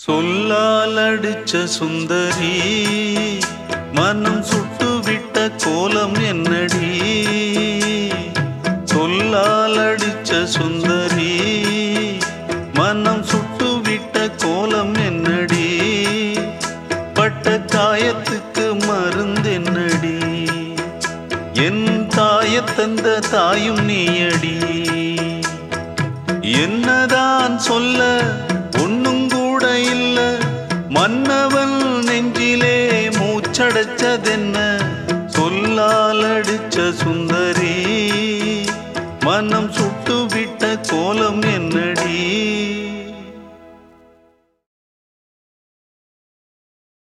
சொல்லால் அடிச்ச சுந்தரி மனம் சுட்டுவிட்ட கோலம் என்னடி சொல்லால் அடிச்ச சுந்தரி மனம் சுட்டுவிட்ட கோலம் என்னடி பட்ட காயத்துக்கு மருந்தென்னடி என் தாயத்தந்த தாயும் நீயடி என்னதான் சொல்ல ஒண்ணும் கூட இல்ல மன்னவன் நெஞ்சிலே மூச்சடைச்சதென்ன சொல்லால் அடிச்ச சுந்தரி மனம் சுட்டு விட்ட கோலம் என்ன